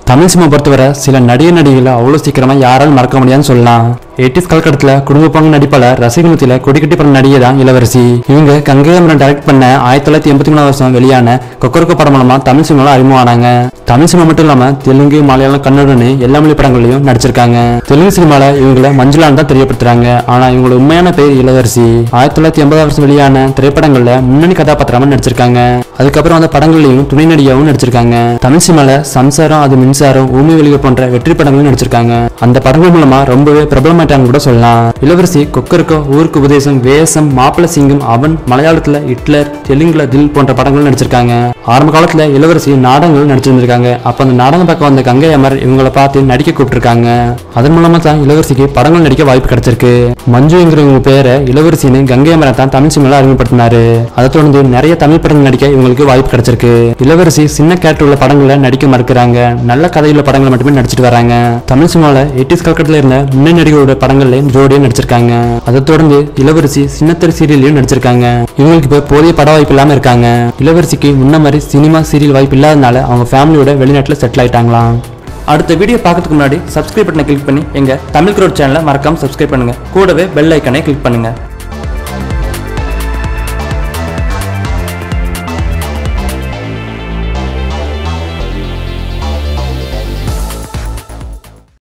Tamil cinema பொறுத்தவரை சில நடிகை நடிகைகளை அவ்வளோ சீக்கிரமா யாராலும் மறக்க முடியாதுன்னு சொல்லலாம் எயிட்டிஸ் காலகட்டத்தில் குடும்ப பங்கு நடிப்பாளர் ரசிகர் மத்தியில கொடிக்கட்டி பண்ண நடிகை தான் இளவரசி இவங்க கங்கை அமரன் டைரக்ட் பண்ண ஆயிரத்தி தொள்ளாயிரத்தி எண்பத்தி மூணாவது வருஷம் வெளியான கொக்கரக்கோ படம் மூலமா தமிழ் சினிமாவில் அறிமுகமானாங்க தமிழ் சினிமா மட்டும் இல்லாம தெலுங்கு மலையாளம் கன்னடன்னு எல்லா மொழி படங்களையும் நடிச்சிருக்காங்க தெலுங்கு சினிமால இவங்களை மஞ்சுளான் தான் தெரியப்படுத்துறாங்க ஆனா இவங்களோட உண்மையான பேர் இளவரசி ஆயிரத்தி தொள்ளாயிரத்தி எண்பதாம் வருஷம் வெளியான திரைப்படங்கள்ல முன்னணி கதாபாத்திரமா நடிச்சிருக்காங்க அதுக்கப்புறம் அந்த படங்களையும் துணை நடிகாவும் நடிச்சிருக்காங்க தமிழ் சினிமால சம்சாரம் அது மின்சாரம் ஊமி வெளிகள் போன்ற வெற்றி படங்களும் நடிச்சிருக்காங்க அந்த படங்கள் மூலமா ரொம்பவே பிரபலமாயிட்டாங்க கூட சொல்லலாம் இளவரசி கொக்கருக்கோ ஊருக்கு உபதேசம் வேசம் மாப்பிள சிங்கம் அவன் மலையாளத்துல ஹிட்லர் தெலுங்குல தில் போன்ற படங்களும் நடிச்சிருக்காங்க ஆரம்ப காலத்துல இளவரசி நாடகங்கள் நடிச்சிருந்திருக்காங்க அப்ப அந்த நாடகம் பார்க்க வந்த கங்கை அமர் இவங்களை பார்த்து நடிக்க கூப்பிட்டிருக்காங்க அதன் மூலமா தான் இளவரசிக்கு படங்கள் நடிக்க வாய்ப்பு கிடைச்சிருக்கு மஞ்சுங்கிறவங்க பேரை இளவரசின்னு கங்கை அமரை தான் தமிழ் சினிமால அறிமுகப்படுத்தினாரு அதை தொடர்ந்து நிறைய தமிழ் படங்கள் நடிக்க இவங்களுக்கு வாய்ப்பு கிடைச்சிருக்கு இளவரசி சின்ன கேரக்டர் உள்ள படங்களை நடிக்க மறுக்கிறாங்க நல்ல கதையுள்ள படங்களை மட்டுமே நடிச்சிட்டு வராங்க தமிழ் சினிமால எயிட்டிஸ் காலகட்டத்தில் இருந்த முன்னணி நடிகரோட படங்கள்லயும் ஜோடியா நடிச்சிருக்காங்க அதை தொடர்ந்து இளவரசி சின்னத்திரை சீரியல்லையும் நடிச்சிருக்காங்க இவங்களுக்கு இப்போ போதிய பட வாய்ப்பு இல்லாம இருக்காங்க இளவரசிக்கு முன்ன மாதிரி சினிமா சீரியல் வாய்ப்பு இல்லாதனால அவங்க ஃபேமிலியோட வெளிநாட்டுல செட்டில் ஆயிட்டாங்களாம் அடுத்த வீடியோ பார்க்கறதுக்கு முன்னாடி சப்ஸ்கிரைப் பட்டனை கிளிக் பண்ணி எங்க தமிழ் க்ரோட் சேனலை மறக்காம சப்ஸ்கிரைப் பண்ணுங்க கூடவே பெல் ஐக்கனை கிளிக் பண்ணுங்க